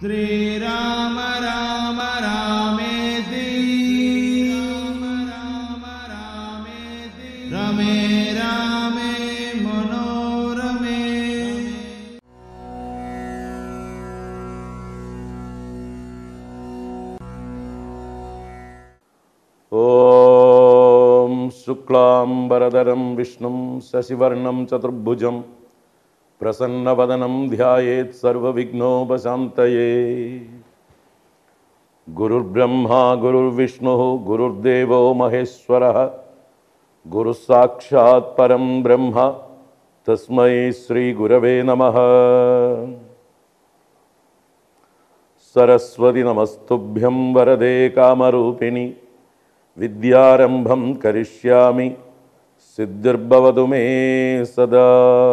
ശ്രീരാമ രാമ രാമേതി രാമ രാമേതി രമേ രാമേ മനോരമേ ॐ शुक्लाम्बरधरं विष्णुं शशिवर्णं चतुर्भुजं प्रसन्नवदनं ध्यायेत् सर्वविघ्नोपशान्तये गुरुर्ब्रह्मा गुरुर्विष्णुः गुरुर्देवो महेश्वरः गुरुः साक्षात् परं ब्रह्म तस्मै श्रीगुरवे नमः सरस्वति नमस्तुभ्यं वरदे कामरूपिणि विद्यारम्भं करिष्यामि सिद्धिर्भवतु मे सदा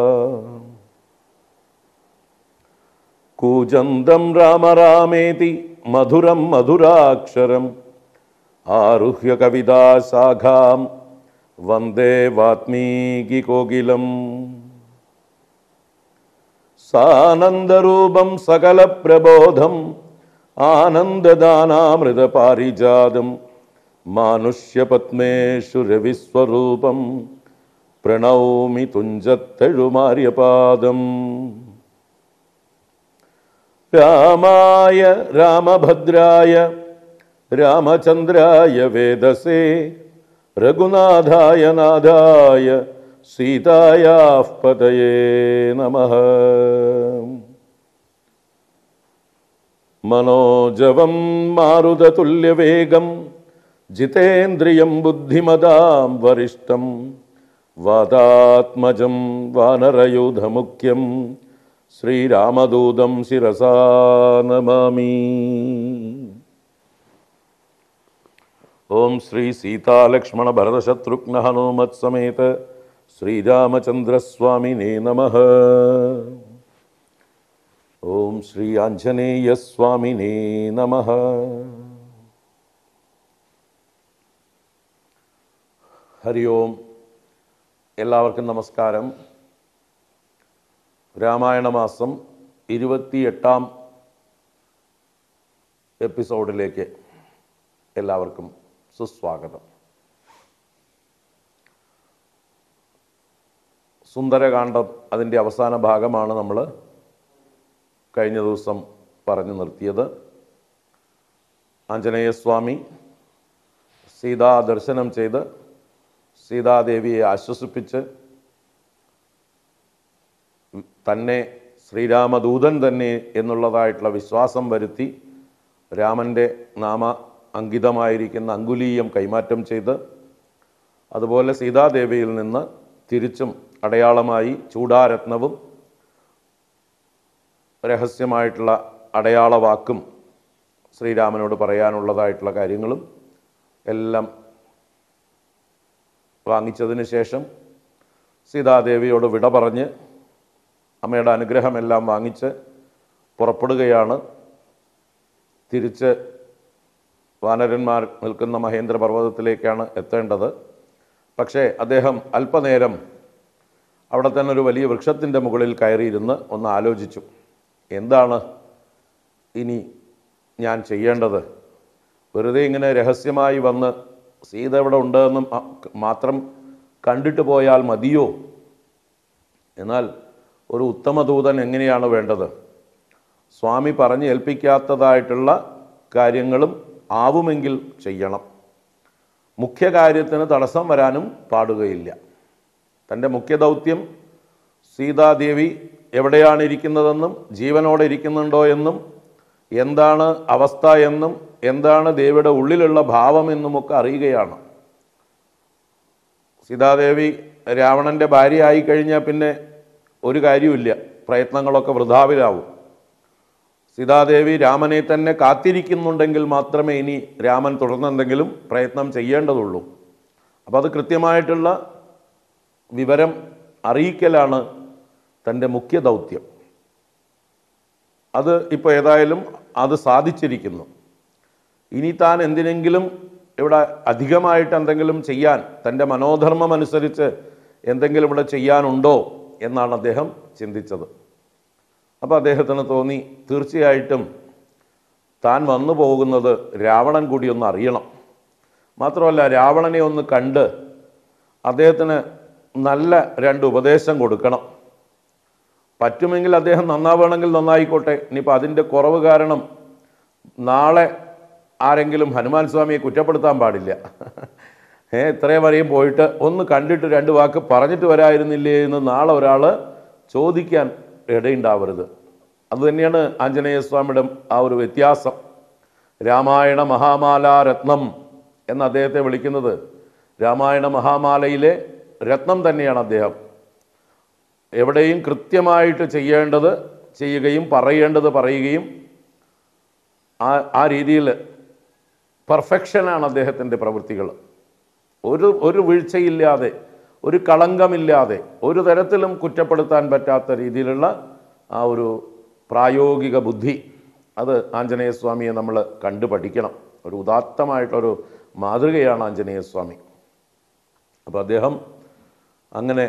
कूजन्तं राम रामेति मधुरं मधुराक्षरम् आरुह्य कविताशाखां वन्दे वात्मीकिकोकिलम् सानन्दरूपं सकलप्रबोधम् आनन्ददानामृतपारिजातं मानुष्यपद्मेषु रविस्वरूपं प्रणौमि तुञ्जत्तഴുമാര്യപാദം രാമായ രാമഭദ്രായ രാമചന്ദ്രായ വേദസേ രഘുനാഥായ നാഥായ സീതായാः പതയേ നമഃ മനോജവം മാരുതതുല്യവേഗം ജിതേന്ദ്രിയം ബുദ്ധിമതാം വരിഷ്ടം വാതാത്മജം വാനരയൂഥമുഖ്യം ശ്രീരാമദൂതം ശിരസാ നമാമി ഓം ശ്രീ സീതാലക്ഷ്മണ ഭരതശത്രുഘ്ന ഹനുമത് സമേത ശ്രീരാമചന്ദ്രസ്വാമിനേ നമഃ ഓം ശ്രീ ആഞ്ജനേയസ്വാമിനേ നമഃ ഹരി ഓം എല്ലാവർക്കും നമസ്കാരം രാമായണ മാസം ഇരുപത്തിയെട്ടാം എപ്പിസോഡിലേക്ക് എല്ലാവർക്കും സുസ്വാഗതം സുന്ദരകാന്ഡം അതിൻ്റെ അവസാന ഭാഗമാണ് നമ്മൾ കഴിഞ്ഞ ദിവസം പറഞ്ഞു നിർത്തിയത് ആഞ്ജനേയസ്വാമി സീതാ ദർശനം ചെയ്ത് സീതാദേവിയെ ആശ്വസിപ്പിച്ച് തന്നെ ശ്രീരാമദൂതൻ തന്നെ എന്നുള്ളതായിട്ടുള്ള വിശ്വാസം വരുത്തി രാമൻ്റെ നാമ അങ്കിതമായിരിക്കുന്ന അങ്കുലീയം കൈമാറ്റം ചെയ്ത് അതുപോലെ സീതാദേവിയിൽ നിന്ന് തിരിച്ചും അടയാളമായി ചൂടാരത്നവും രഹസ്യമായിട്ടുള്ള അടയാള വാക്കും ശ്രീരാമനോട് പറയാനുള്ളതായിട്ടുള്ള കാര്യങ്ങളും എല്ലാം വാങ്ങിച്ചതിന് ശേഷം സീതാദേവിയോട് വിട പറഞ്ഞ് അമ്മയുടെ അനുഗ്രഹമെല്ലാം വാങ്ങിച്ച് പുറപ്പെടുകയാണ് തിരിച്ച് വാനരന്മാർ നിൽക്കുന്ന മഹേന്ദ്ര പർവ്വതത്തിലേക്കാണ് എത്തേണ്ടത് പക്ഷേ അദ്ദേഹം അല്പനേരം അവിടെ തന്നെ ഒരു വലിയ വൃക്ഷത്തിൻ്റെ മുകളിൽ കയറിയിരുന്ന് ഒന്ന് ആലോചിച്ചു എന്താണ് ഇനി ഞാൻ ചെയ്യേണ്ടത് വെറുതെ ഇങ്ങനെ രഹസ്യമായി വന്ന് സീത ഇവിടെ ഉണ്ടെന്ന് മ- മാത്രം കണ്ടിട്ട് പോയാൽ മതിയോ എന്നാൽ ഒരു ഉത്തമ ദൂതൻ എങ്ങനെയാണ് വേണ്ടത് സ്വാമി പറഞ്ഞ് ഏൽപ്പിക്കാത്തതായിട്ടുള്ള കാര്യങ്ങളും ആവുമെങ്കിൽ ചെയ്യണം മുഖ്യ കാര്യത്തിന് തടസ്സം വരാനും പാടുകയില്ല തൻ്റെ മുഖ്യ ദൗത്യം സീതാദേവി എവിടെയാണ് ഇരിക്കുന്നതെന്നും ജീവനോടെ ഇരിക്കുന്നുണ്ടോ എന്നും എന്താണ് അവസ്ഥ എന്നും എന്താണ് ദേവിയുടെ ഉള്ളിലുള്ള ഭാവമെന്നുമൊക്കെ അറിയുകയാണ് സീതാദേവി രാവണൻ്റെ ഭാര്യയായി കഴിഞ്ഞാൽ പിന്നെ ഒരു കാര്യമില്ല പ്രയത്നങ്ങളൊക്കെ വൃഥാവിലാവും സീതാദേവി രാമനെ തന്നെ കാത്തിരിക്കുന്നുണ്ടെങ്കിൽ മാത്രമേ ഇനി രാമൻ തുടർന്നെന്തെങ്കിലും പ്രയത്നം ചെയ്യേണ്ടതുള്ളൂ അപ്പോൾ അത് കൃത്യമായിട്ടുള്ള വിവരം അറിയിക്കലാണ് തൻ്റെ മുഖ്യ ദൗത്യം അത് ഇപ്പോൾ ഏതായാലും അത് സാധിച്ചിരിക്കുന്നു ഇനി താൻ എന്തിനെങ്കിലും ഇവിടെ അധികമായിട്ട് എന്തെങ്കിലും ചെയ്യാൻ തൻ്റെ മനോധർമ്മം അനുസരിച്ച് എന്തെങ്കിലും ഇവിടെ ചെയ്യാനുണ്ടോ എന്നാണ് അദ്ദേഹം ചിന്തിച്ചത് അപ്പോൾ അദ്ദേഹത്തിന് തോന്നി തീർച്ചയായിട്ടും താൻ വന്നു പോകുന്നത് രാവണൻ കൂടി ഒന്ന് അറിയണം മാത്രമല്ല രാവണനെ ഒന്ന് കണ്ട് അദ്ദേഹത്തിന് നല്ല രണ്ട് ഉപദേശം കൊടുക്കണം പറ്റുമെങ്കിൽ അദ്ദേഹം നന്നാവണമെങ്കിൽ നന്നായിക്കോട്ടെ ഇനിയിപ്പോൾ അതിൻ്റെ കുറവ് കാരണം നാളെ ആരെങ്കിലും ഹനുമാൻ സ്വാമിയെ കുറ്റപ്പെടുത്താൻ പാടില്ല ഏ ഇത്രയും വരെയും പോയിട്ട് ഒന്ന് കണ്ടിട്ട് രണ്ട് വാക്ക് പറഞ്ഞിട്ട് വരായിരുന്നില്ലേ എന്ന് നാളെ ഒരാൾ ചോദിക്കാൻ ഇടയുണ്ടാവരുത് അതുതന്നെയാണ് ആഞ്ജനേയ സ്വാമിയുടെ ആ ഒരു വ്യത്യാസം രാമായണ മഹാമാല രത്നം എന്ന് അദ്ദേഹത്തെ വിളിക്കുന്നത് രാമായണ മഹാമാലയിലെ രത്നം തന്നെയാണ് അദ്ദേഹം എവിടെയും കൃത്യമായിട്ട് ചെയ്യേണ്ടത് ചെയ്യുകയും പറയേണ്ടത് പറയുകയും ആ ആ രീതിയിൽ പെർഫെക്ഷനാണ് അദ്ദേഹത്തിൻ്റെ പ്രവൃത്തികൾ ഒരു ഒരു വീഴ്ചയില്ലാതെ ഒരു കളങ്കമില്ലാതെ ഒരു തരത്തിലും കുറ്റപ്പെടുത്താൻ പറ്റാത്ത രീതിയിലുള്ള ആ ഒരു പ്രായോഗിക ബുദ്ധി അത് ആഞ്ജനേയ സ്വാമിയെ നമ്മൾ കണ്ടു പഠിക്കണം ഒരു ഉദാത്തമായിട്ടൊരു മാതൃകയാണ് ആഞ്ജനേയ സ്വാമി അപ്പോൾ അദ്ദേഹം അങ്ങനെ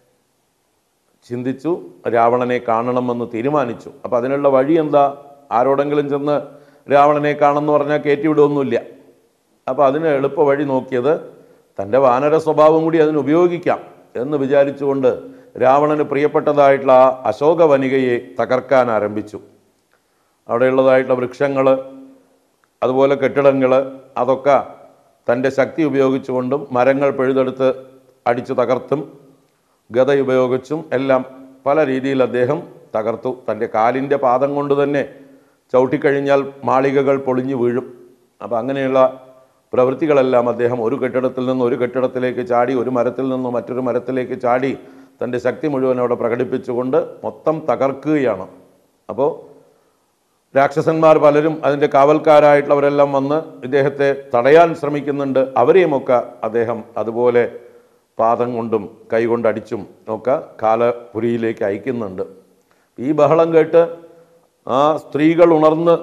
ചിന്തിച്ചു രാവണനെ കാണണമെന്ന് തീരുമാനിച്ചു അപ്പോൾ അതിനുള്ള വഴി എന്താ ആരോടെങ്കിലും ചെന്ന് രാവണനെ കാണുമെന്ന് പറഞ്ഞാൽ കയറ്റിവിടുമൊന്നുമില്ല അപ്പോൾ അതിന് എളുപ്പ വഴി നോക്കിയത് തൻ്റെ വാനര സ്വഭാവം കൂടി അതിന് ഉപയോഗിക്കാം എന്ന് വിചാരിച്ചുകൊണ്ട് രാവണന് പ്രിയപ്പെട്ടതായിട്ടുള്ള ആ അശോക വനികയെ തകർക്കാൻ ആരംഭിച്ചു അവിടെയുള്ളതായിട്ടുള്ള വൃക്ഷങ്ങൾ അതുപോലെ കെട്ടിടങ്ങൾ അതൊക്കെ തൻ്റെ ശക്തി ഉപയോഗിച്ചുകൊണ്ടും മരങ്ങൾ പിഴുതെടുത്ത് അടിച്ചു തകർത്തും ഗത ഉപയോഗിച്ചും എല്ലാം പല രീതിയിൽ അദ്ദേഹം തകർത്തു തൻ്റെ കാലിൻ്റെ പാദം കൊണ്ട് തന്നെ ചവിട്ടിക്കഴിഞ്ഞാൽ മാളികകൾ പൊളിഞ്ഞു വീഴും അപ്പം അങ്ങനെയുള്ള പ്രവൃത്തികളെല്ലാം അദ്ദേഹം ഒരു കെട്ടിടത്തിൽ നിന്ന് ഒരു കെട്ടിടത്തിലേക്ക് ചാടി ഒരു മരത്തിൽ നിന്ന് മറ്റൊരു മരത്തിലേക്ക് ചാടി തൻ്റെ ശക്തി മുഴുവൻ അവിടെ പ്രകടിപ്പിച്ചുകൊണ്ട് മൊത്തം തകർക്കുകയാണ് അപ്പോൾ രാക്ഷസന്മാർ പലരും അതിൻ്റെ കാവൽക്കാരായിട്ടുള്ളവരെല്ലാം വന്ന് ഇദ്ദേഹത്തെ തടയാൻ ശ്രമിക്കുന്നുണ്ട് അവരെയുമൊക്കെ അദ്ദേഹം അതുപോലെ പാദം കൊണ്ടും കൈകൊണ്ട് അടിച്ചും ഒക്കെ കാലപുരിയിലേക്ക് അയക്കുന്നുണ്ട് ഈ ബഹളം കേട്ട് ആ സ്ത്രീകൾ ഉണർന്ന്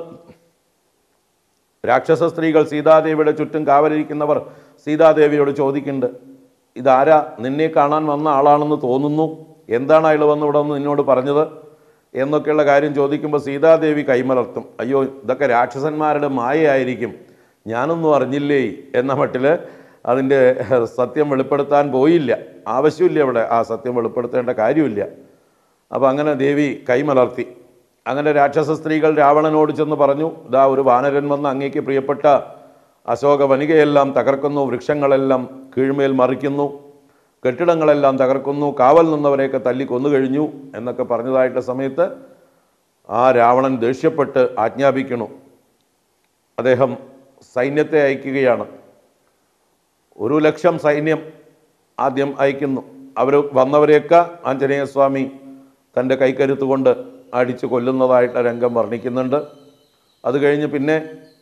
രാക്ഷസ സ്ത്രീകൾ സീതാദേവിയുടെ ചുറ്റും കാവലിരിക്കുന്നവർ സീതാദേവിയോട് ചോദിക്കുന്നുണ്ട് ഇതാരാ നിന്നെ കാണാൻ വന്ന ആളാണെന്ന് തോന്നുന്നു എന്താണ് അയാൾ വന്ന് ഇവിടെ വന്ന് നിന്നോട് പറഞ്ഞത് എന്നൊക്കെയുള്ള കാര്യം ചോദിക്കുമ്പോൾ സീതാദേവി കൈമലർത്തും അയ്യോ ഇതൊക്കെ രാക്ഷസന്മാരുടെ മായയായിരിക്കും ഞാനൊന്നും അറിഞ്ഞില്ലേ എന്ന മട്ടിൽ അതിൻ്റെ സത്യം വെളിപ്പെടുത്താൻ പോയില്ല ആവശ്യമില്ല അവിടെ ആ സത്യം വെളിപ്പെടുത്തേണ്ട കാര്യമില്ല അപ്പോൾ അങ്ങനെ ദേവി കൈമലർത്തി അങ്ങനെ രാക്ഷസ സ്ത്രീകൾ രാവണനോട് ചെന്ന് പറഞ്ഞു ഇതാ ഒരു വാനരൻ വന്ന് അങ്ങേക്ക് പ്രിയപ്പെട്ട അശോക വനികയെല്ലാം തകർക്കുന്നു വൃക്ഷങ്ങളെല്ലാം കീഴ്മേൽ മറിക്കുന്നു കെട്ടിടങ്ങളെല്ലാം തകർക്കുന്നു കാവൽ നിന്നവരെയൊക്കെ തല്ലി കൊന്നു കഴിഞ്ഞു എന്നൊക്കെ പറഞ്ഞതായിട്ടുള്ള സമയത്ത് ആ രാവണൻ ദേഷ്യപ്പെട്ട് ആജ്ഞാപിക്കണു അദ്ദേഹം സൈന്യത്തെ അയക്കുകയാണ് ഒരു ലക്ഷം സൈന്യം ആദ്യം അയക്കുന്നു അവർ വന്നവരെയൊക്കെ ആഞ്ജനേയ സ്വാമി തൻ്റെ കൈക്കരുത്ത് കൊണ്ട് അടിച്ച് കൊല്ലുന്നതായിട്ട് രംഗം വർണ്ണിക്കുന്നുണ്ട് അത് കഴിഞ്ഞ് പിന്നെ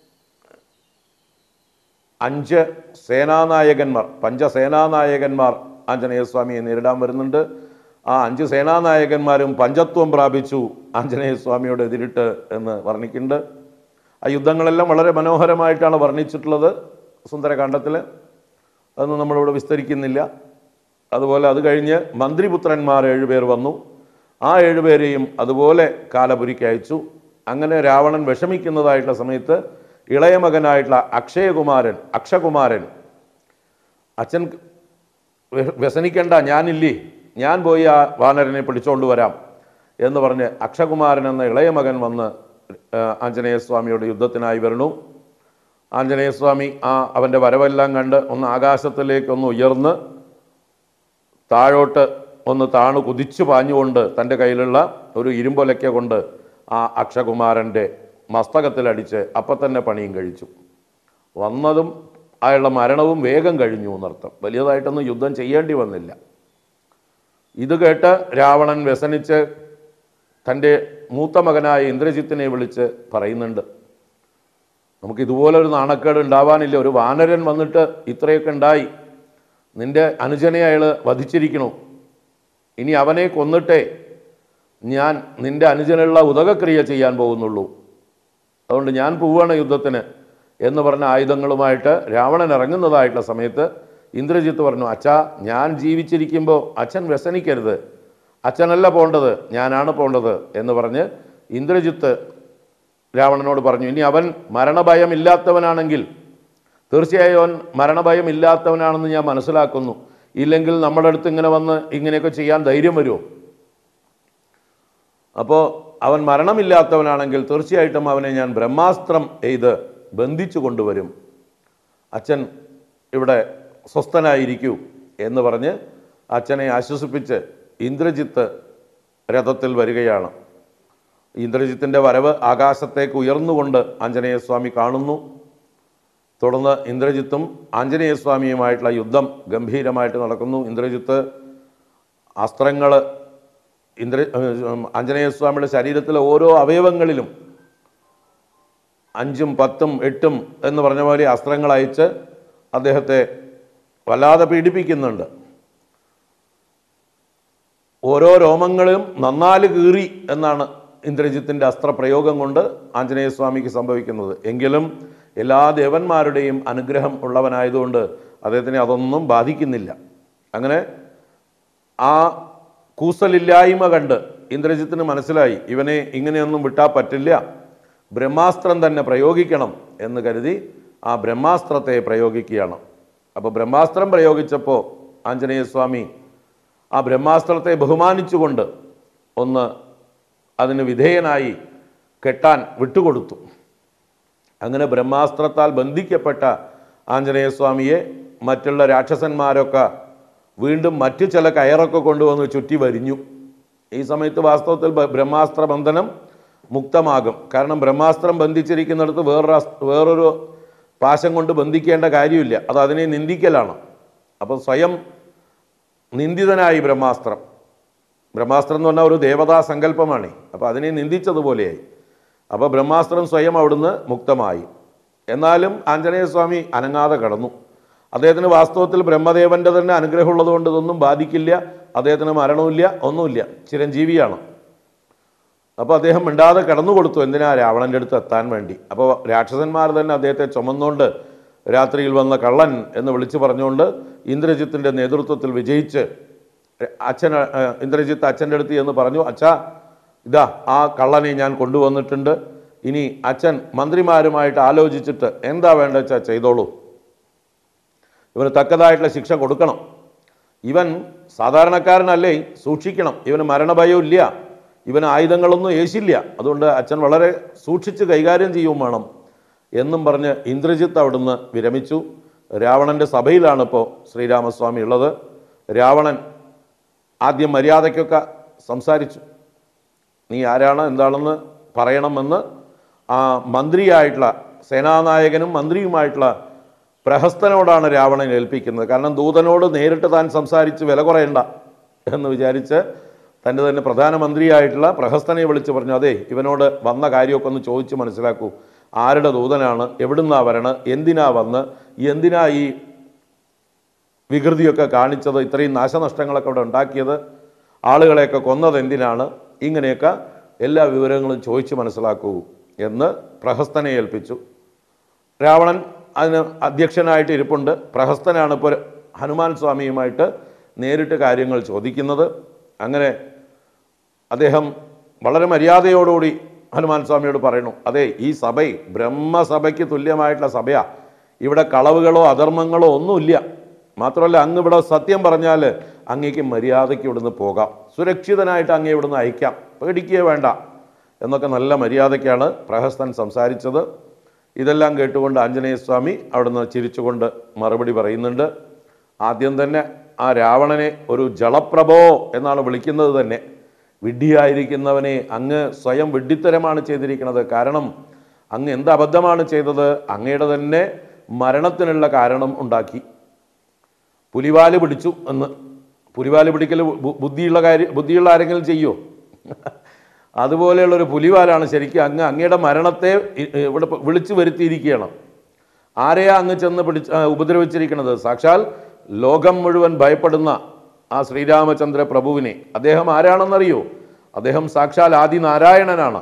അഞ്ച് സേനാനായകന്മാർ പഞ്ചസേനാനായകന്മാർ ആഞ്ജനേയ സ്വാമിയെ നേരിടാൻ വരുന്നുണ്ട് ആ അഞ്ച് സേനാനായകന്മാരും പഞ്ചത്വം പ്രാപിച്ചു ആഞ്ജനേയ സ്വാമിയോട് എതിരിട്ട് എന്ന് വർണ്ണിക്കുന്നുണ്ട് ആ യുദ്ധങ്ങളെല്ലാം വളരെ മനോഹരമായിട്ടാണ് വർണ്ണിച്ചിട്ടുള്ളത് സുന്ദരകാന്ഡത്തിൽ അതൊന്നും നമ്മളിവിടെ വിസ്തരിക്കുന്നില്ല അതുപോലെ അത് കഴിഞ്ഞ് മന്ത്രിപുത്രന്മാർ ഏഴുപേർ വന്നു ആ ഏഴുപേരെയും അതുപോലെ കാലപുരിക്ക് അയച്ചു അങ്ങനെ രാവണൻ വിഷമിക്കുന്നതായിട്ടുള്ള സമയത്ത് ഇളയ മകനായിട്ടുള്ള അക്ഷയകുമാരൻ അക്ഷകുമാരൻ അച്ഛൻ വ്യ- വ്യസനിക്കണ്ട ഞാനില്ലേ ഞാൻ പോയി ആ വാനരനെ പിടിച്ചോണ്ട് വരാം എന്ന് പറഞ്ഞ് അക്ഷകുമാരൻ എന്ന ഇളയ മകൻ വന്ന് ആ, ആഞ്ജനേയ സ്വാമിയോട് യുദ്ധത്തിനായി വരണു ആഞ്ജനേയ സ്വാമി ആ അവൻ്റെ വരവെല്ലാം കണ്ട് ഒന്ന് ആകാശത്തിലേക്ക് ഒന്ന് ഉയർന്ന് താഴോട്ട് ഒന്ന് താണു കുതിച്ചു പാഞ്ഞുകൊണ്ട് തൻ്റെ കയ്യിലുള്ള ഒരു ഇരുമ്പൊലയ്ക്ക കൊണ്ട് ആ അക്ഷകുമാരൻ്റെ മസ്തകത്തിലടിച്ച് അപ്പം തന്നെ പണിയും കഴിച്ചു വന്നതും അയാളുടെ മരണവും വേഗം കഴിഞ്ഞു എന്നർത്ഥം വലിയതായിട്ടൊന്നും യുദ്ധം ചെയ്യേണ്ടി വന്നില്ല ഇത് കേട്ട് രാവണൻ വ്യസനിച്ച് തൻ്റെ മൂത്ത മകനായ ഇന്ദ്രജിത്തിനെ വിളിച്ച് പറയുന്നുണ്ട് നമുക്ക് ഇതുപോലെ ഒരു നാണക്കേട് ഉണ്ടാവാനില്ല ഒരു വാനരൻ വന്നിട്ട് ഇത്രയൊക്കെ ഉണ്ടായി നിന്റെ അനുജനെ അയാൾ വധിച്ചിരിക്കണു ഇനി അവനെ കൊന്നിട്ടേ ഞാൻ നിന്റെ അനുജനുള്ള ഉദകക്രിയ ചെയ്യാൻ പോകുന്നുള്ളൂ അതുകൊണ്ട് ഞാൻ പോവുകയാണ് യുദ്ധത്തിന് എന്ന് പറഞ്ഞ ആയുധങ്ങളുമായിട്ട് രാവണൻ ഇറങ്ങുന്നതായിട്ടുള്ള സമയത്ത് ഇന്ദ്രജിത്ത് പറഞ്ഞു അച്ഛാ ഞാൻ ജീവിച്ചിരിക്കുമ്പോൾ അച്ഛൻ രാവണനോട് പറഞ്ഞു ഇനി അവൻ മരണഭയം ഇല്ലാത്തവനാണെങ്കിൽ തീർച്ചയായും അവൻ മരണഭയം ഇല്ലാത്തവനാണെന്ന് ഞാൻ മനസ്സിലാക്കുന്നു ഇല്ലെങ്കിൽ നമ്മുടെ അടുത്ത് ഇങ്ങനെ വന്ന് ഇങ്ങനെയൊക്കെ ചെയ്യാൻ ധൈര്യം വരുമോ അപ്പോൾ അവൻ മരണമില്ലാത്തവനാണെങ്കിൽ തീർച്ചയായിട്ടും അവനെ ഞാൻ ബ്രഹ്മാസ്ത്രം എയ്ത് ബന്ധിച്ചു കൊണ്ടുവരും അച്ഛൻ ഇവിടെ സ്വസ്ഥനായിരിക്കൂ എന്ന് പറഞ്ഞ് അച്ഛനെ ആശ്വസിപ്പിച്ച് ഇന്ദ്രജിത്ത് രഥത്തിൽ വരികയാണ് ഇന്ദ്രജിത്തിൻ്റെ വരവ് ആകാശത്തേക്ക് ഉയർന്നുകൊണ്ട് ആഞ്ജനേയസ്വാമി കാണുന്നു തുടർന്ന് ഇന്ദ്രജിത്തും ആഞ്ജനേയസ്വാമിയുമായിട്ടുള്ള യുദ്ധം ഗംഭീരമായിട്ട് നടക്കുന്നു ഇന്ദ്രജിത്ത് അസ്ത്രങ്ങൾ ഇന്ദ്ര ഏഹ് ആഞ്ജനേയസ്വാമിയുടെ ശരീരത്തിലെ ഓരോ അവയവങ്ങളിലും അഞ്ചും പത്തും എട്ടും എന്ന് പറഞ്ഞ പോലെ അസ്ത്രങ്ങൾ അയച്ച് അദ്ദേഹത്തെ വല്ലാതെ പീഡിപ്പിക്കുന്നുണ്ട് ഓരോ രോമങ്ങളും നന്നാല് കീറി എന്നാണ് ഇന്ദ്രജിത്തിൻ്റെ അസ്ത്രപ്രയോഗം കൊണ്ട് ആഞ്ജനേയസ്വാമിക്ക് സംഭവിക്കുന്നത് എങ്കിലും എല്ലാ ദേവന്മാരുടെയും അനുഗ്രഹം ഉള്ളവനായതുകൊണ്ട് അദ്ദേഹത്തിനെ അതൊന്നും ബാധിക്കുന്നില്ല അങ്ങനെ ആ കൂസലില്ലായ്മ കണ്ട് ഇന്ദ്രജിത്തിന് മനസ്സിലായി ഇവനെ ഇങ്ങനെയൊന്നും വിട്ടാൽ പറ്റില്ല ബ്രഹ്മാസ്ത്രം തന്നെ പ്രയോഗിക്കണം എന്ന് കരുതി ആ ബ്രഹ്മാസ്ത്രത്തെ പ്രയോഗിക്കുകയാണ് അപ്പോൾ ബ്രഹ്മാസ്ത്രം പ്രയോഗിച്ചപ്പോൾ ആഞ്ജനേയസ്വാമി ആ ബ്രഹ്മാസ്ത്രത്തെ ബഹുമാനിച്ചുകൊണ്ട് ഒന്ന് അതിന് വിധേയനായി കെട്ടാൻ വിട്ടുകൊടുത്തു അങ്ങനെ ബ്രഹ്മാസ്ത്രത്താൽ ബന്ധിക്കപ്പെട്ട ആഞ്ജനേയസ്വാമിയെ മറ്റുള്ള രാക്ഷസന്മാരൊക്കെ വീണ്ടും മറ്റു ചില കയറൊക്കെ കൊണ്ടുവന്ന് ചുറ്റി വരിഞ്ഞു ഈ സമയത്ത് വാസ്തവത്തിൽ ബ- ബ്രഹ്മാസ്ത്ര ബന്ധനം മുക്തമാകും കാരണം ബ്രഹ്മാസ്ത്രം ബന്ധിച്ചിരിക്കുന്നിടത്ത് വേറൊരു അസ്- വേറൊരു പാശം കൊണ്ട് ബന്ധിക്കേണ്ട കാര്യമില്ല അത് അതിനെ നിന്ദിക്കലാണ് അപ്പോൾ സ്വയം നിന്ദിതനായി ബ്രഹ്മാസ്ത്രം ബ്രഹ്മാസ്ത്രം എന്ന് പറഞ്ഞാൽ ഒരു ദേവതാ സങ്കല്പമാണ് അപ്പോൾ അതിനെ നിന്ദിച്ചതുപോലെയായി അപ്പോൾ ബ്രഹ്മാസ്ത്രം സ്വയം അവിടുന്ന് മുക്തമായി എന്നാലും ആഞ്ജനേയസ്വാമി അനങ്ങാതെ കടന്നു അദ്ദേഹത്തിന് വാസ്തവത്തിൽ ബ്രഹ്മദേവന്റെ തന്നെ അനുഗ്രഹമുള്ളത് കൊണ്ട് ഇതൊന്നും ബാധിക്കില്ല അദ്ദേഹത്തിന് മരണമില്ല ഒന്നുമില്ല ചിരഞ്ജീവിയാണ് അപ്പോൾ അദ്ദേഹം മിണ്ടാതെ കടന്നു കൊടുത്തു എന്തിനാ രാവണൻ്റെ അടുത്ത് എത്താൻ വേണ്ടി അപ്പോൾ രാക്ഷസന്മാർ തന്നെ അദ്ദേഹത്തെ ചുമന്നുകൊണ്ട് രാത്രിയിൽ വന്ന കള്ളൻ എന്ന് വിളിച്ചു പറഞ്ഞുകൊണ്ട് ഇന്ദ്രജിത്തിൻ്റെ നേതൃത്വത്തിൽ വിജയിച്ച് അച്ഛൻ ഏഹ്, ഇന്ദ്രജിത്ത് അച്ഛൻ്റെ അടുത്ത് എന്ന് പറഞ്ഞു അച്ഛാ ഇതാ ആ കള്ളനെ ഞാൻ കൊണ്ടുവന്നിട്ടുണ്ട് ഇനി അച്ഛൻ മന്ത്രിമാരുമായിട്ട് ആലോചിച്ചിട്ട് എന്താ വേണ്ടത് വെച്ചാൽ ചെയ്തോളൂ ഇവന് തക്കതായിട്ടുള്ള ശിക്ഷ കൊടുക്കണം ഇവൻ സാധാരണക്കാരനല്ലേ സൂക്ഷിക്കണം ഇവന് മരണഭയം ഇല്ല ഇവന് ആയുധങ്ങളൊന്നും ഏശില്ല അതുകൊണ്ട് അച്ഛൻ വളരെ സൂക്ഷിച്ച് കൈകാര്യം ചെയ്യും വേണം എന്നും പറഞ്ഞ് ഇന്ദ്രജിത്ത് അവിടുന്ന് വിരമിച്ചു രാവണൻ്റെ സഭയിലാണ് ഇപ്പോൾ ശ്രീരാമസ്വാമി ഉള്ളത് രാവണൻ ആദ്യം മര്യാദയ്ക്കൊക്കെ സംസാരിച്ചു നീ ആരാണ് എന്താണെന്ന് പറയണമെന്ന് ആ മന്ത്രിയായിട്ടുള്ള സേനാനായകനും മന്ത്രിയുമായിട്ടുള്ള പ്രഹസ്തനോടാണ് രാവണൻ ഏൽപ്പിക്കുന്നത് കാരണം ദൂതനോട് നേരിട്ട് താൻ സംസാരിച്ച് വില കുറയണ്ട എന്ന് വിചാരിച്ച് തൻ്റെ തന്നെ പ്രധാനമന്ത്രിയായിട്ടുള്ള പ്രഹസ്തനെ വിളിച്ച് പറഞ്ഞു അതെ ഇവനോട് വന്ന കാര്യമൊക്കെ ഒന്ന് ചോദിച്ച് മനസ്സിലാക്കൂ ആരുടെ ദൂതനാണ് എവിടുന്നാ വരണത് എന്തിനാ വന്ന് എന്തിനാ ഈ വികൃതിയൊക്കെ കാണിച്ചത് ഇത്രയും നാശനഷ്ടങ്ങളൊക്കെ അവിടെ ഉണ്ടാക്കിയത് ആളുകളെയൊക്കെ കൊന്നത് എന്തിനാണ് ഇങ്ങനെയൊക്കെ എല്ലാ വിവരങ്ങളും ചോദിച്ച് മനസ്സിലാക്കൂ എന്ന് പ്രഹസ്തനെ ഏൽപ്പിച്ചു രാവണൻ അതിന് അധ്യക്ഷനായിട്ട് ഇരിപ്പുണ്ട് പ്രഹസ്തനാണ് ഇപ്പോൾ ഹനുമാൻ സ്വാമിയുമായിട്ട് നേരിട്ട് കാര്യങ്ങൾ ചോദിക്കുന്നത് അങ്ങനെ അദ്ദേഹം വളരെ മര്യാദയോടുകൂടി ഹനുമാൻ സ്വാമിയോട് പറയുന്നു അതെ ഈ സഭ ബ്രഹ്മസഭയ്ക്ക് തുല്യമായിട്ടുള്ള സഭയാ ഇവിടെ കളവുകളോ അധർമ്മങ്ങളോ ഒന്നുമില്ല മാത്രമല്ല അങ്ങ് ഇവിടെ സത്യം പറഞ്ഞാൽ അങ്ങേക്ക് മര്യാദയ്ക്ക് ഇവിടുന്ന് പോകാം സുരക്ഷിതനായിട്ട് അങ്ങേ ഇവിടുന്ന് അയക്കാം പേടിക്കുകയേ വേണ്ട എന്നൊക്കെ നല്ല മര്യാദയ്ക്കാണ് പ്രഹസ്തൻ സംസാരിച്ചത് ഇതെല്ലാം കേട്ടുകൊണ്ട് ആഞ്ജനേയസ്വാമി അവിടുന്ന് ചിരിച്ചുകൊണ്ട് മറുപടി പറയുന്നുണ്ട് ആദ്യം തന്നെ ആ രാവണനെ ഒരു ജളപ്രഭോ എന്നാണ് വിളിക്കുന്നത് തന്നെ വിഡ്ഢിയായിരിക്കുന്നവനെ അങ്ങ് സ്വയം വിഡ്ഢിത്തരമാണ് ചെയ്തിരിക്കുന്നത് കാരണം അങ്ങ് എന്ത് അബദ്ധമാണ് ചെയ്തത് അങ്ങയുടെ തന്നെ മരണത്തിനുള്ള കാരണം ഉണ്ടാക്കി പുലിവാല് പിടിച്ചു എന്ന് പുലിവാല് പിടിക്കൽ ബു- ബുദ്ധിയുള്ള കാര്യം ബുദ്ധിയുള്ള ആരെങ്കിലും ചെയ്യോ അതുപോലെയുള്ളൊരു പുലിവാലാണ് ശരിക്കും അങ്ങ് അങ്ങയുടെ മരണത്തെ ഇ- ഇവിടെ ഇപ്പൊ വിളിച്ചു വരുത്തിയിരിക്കുകയാണ് ആരെയാ അങ്ങ് ചെന്ന് പിടിച്ച് ആ, ഉപദ്രവിച്ചിരിക്കുന്നത് സാക്ഷാൽ ലോകം മുഴുവൻ ഭയപ്പെടുന്ന ആ ശ്രീരാമചന്ദ്ര പ്രഭുവിനെ അദ്ദേഹം ആരാണെന്നറിയോ അദ്ദേഹം സാക്ഷാൽ ആദിനാരായണനാണ്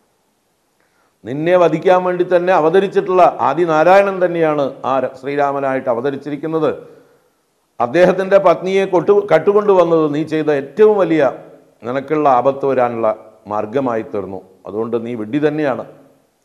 നിന്നെ വധിക്കാൻ വേണ്ടി തന്നെ അവതരിച്ചിട്ടുള്ള ആദിനാരായണൻ തന്നെയാണ് ആ ര- ശ്രീരാമനായിട്ട് അവതരിച്ചിരിക്കുന്നത് അദ്ദേഹത്തിൻ്റെ പത്നിയെ കൊട്ടു കട്ടുകൊണ്ടുവന്നത് നീ ചെയ്ത ഏറ്റവും വലിയ നിനക്കുള്ള ആപത്ത് വരാനുള്ള മാർഗമായി തീർന്നു അതുകൊണ്ട് നീ വിഡ്ഢി തന്നെയാണ്